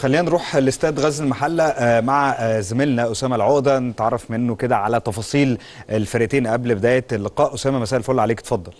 خلينا نروح لاستاد غزل المحله آه، مع آه، زميلنا اسامه العقده نتعرف منه كده على تفاصيل الفرقتين قبل بدايه اللقاء اسامه مساء الفل عليك اتفضل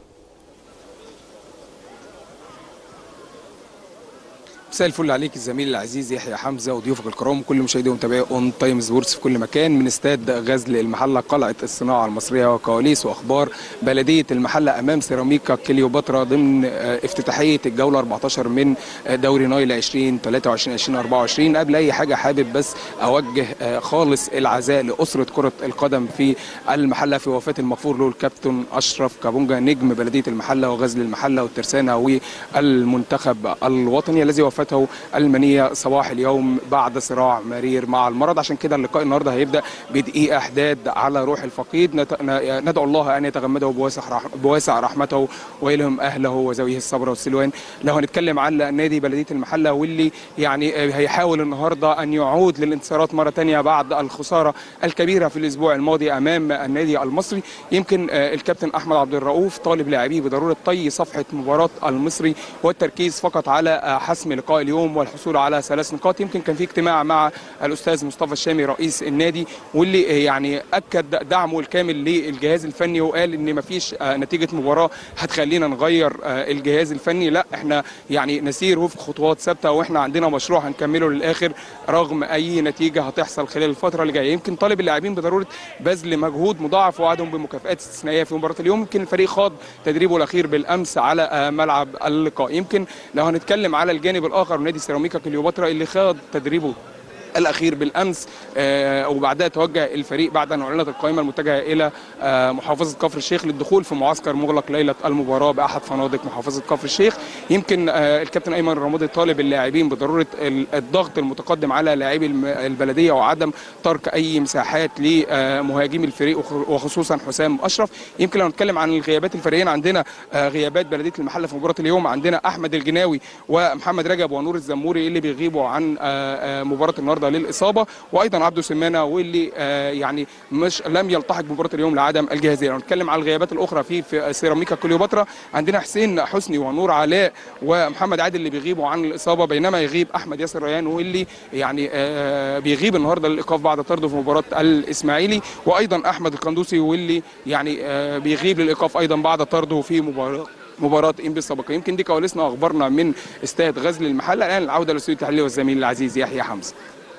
مساء الفل عليك الزميل العزيز يحيى حمزه وضيوفك الكرام وكل مشاهدي ومتابعي اون تايم سبورتس في كل مكان من استاد غزل المحله قلعه الصناعه المصريه وكواليس واخبار بلديه المحله امام سيراميكا كليوباترا ضمن آه، افتتاحيه الجوله 14 من آه، دوري نايل 20 23 20 24 قبل اي حاجه حابب بس اوجه آه، خالص العزاء لاسره كره القدم في المحله في وفاه المغفور له الكابتن اشرف كابونجا نجم بلديه المحله وغزل المحله والترسانه والمنتخب الوطني الذي وفاته المنيه صباح اليوم بعد صراع مرير مع المرض عشان كده اللقاء النهارده هيبدا بدقيقه احداد على روح الفقيد نت- ن- ندعو الله ان يتغمده بواسع رح- بواسع رحمته ويلهم اهله وذويه الصبر والسلوان لو هنتكلم على نادي بلديه المحله واللي يعني آه، هيحاول النهارده ان يعود للانتصارات مره ثانيه بعد الخساره الكبيره في الاسبوع الماضي امام النادي المصري يمكن آه، الكابتن احمد عبد الرؤوف طالب لاعبيه بضروره طي صفحه مباراه المصري والتركيز فقط على آه، حسم لقاء اليوم والحصول على ثلاث نقاط يمكن كان في اجتماع مع الاستاذ مصطفى الشامي رئيس النادي واللي آه، يعني اكد دعمه الكامل للجهاز الفني وقال ان مفيش آه، نتيجه مباراه هتخلينا نغير آه، الجهاز الفني لا احنا يعني نسير وفق خطوات ثابته واحنا عندنا مشروع هنكمله للاخر رغم اي نتيجه هتحصل خلال الفتره اللي جايه يمكن طالب اللاعبين بضروره بذل مجهود مضاعف ووعدهم بمكافئات استثنائيه في مباراه اليوم يمكن الفريق خاض تدريبه الاخير بالامس على آه، ملعب اللقاء يمكن لو هنتكلم على الجانب الاخر نادي سيراميكا كليوباترا اللي خاض تدريبه الاخير بالامس آه وبعدها توجه الفريق بعد ان اعلنت القائمه المتجهه الى آه محافظه كفر الشيخ للدخول في معسكر مغلق ليله المباراه باحد فنادق محافظه كفر الشيخ يمكن آه الكابتن ايمن رمادي طالب اللاعبين بضروره ال- الضغط المتقدم على لاعبي الم- البلديه وعدم ترك اي مساحات لمهاجمي الفريق وخ- وخصوصا حسام اشرف يمكن لو نتكلم عن الغيابات الفريقين عندنا آه غيابات بلديه المحله في مباراه اليوم عندنا احمد الجناوي ومحمد رجب ونور الزموري اللي بيغيبوا عن آه، آه، مباراه النهارده للاصابه وايضا عبده سمانه واللي آه، يعني مش لم يلتحق بمباراه اليوم لعدم الجاهزيه لو نتكلم عن الغيابات الاخرى في في سيراميكا كليوباترا عندنا حسين حسني ونور علاء ومحمد عادل اللي بيغيبوا عن الاصابه بينما يغيب احمد ياسر ريان واللي يعني آه، بيغيب النهارده للايقاف بعد طرده في مباراه الاسماعيلي وايضا احمد القندوسي واللي يعني آه، بيغيب للايقاف ايضا بعد طرده في مباراه مباراة انبي السابقة يمكن دي كواليسنا واخبارنا من استاد غزل المحلة الان العودة للاستوديو التحليلي والزميل العزيز يحيى حمزة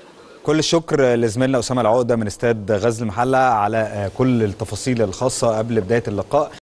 كل الشكر لزميلنا اسامه العقده من استاد غزل المحله على آه، كل التفاصيل الخاصه قبل بدايه اللقاء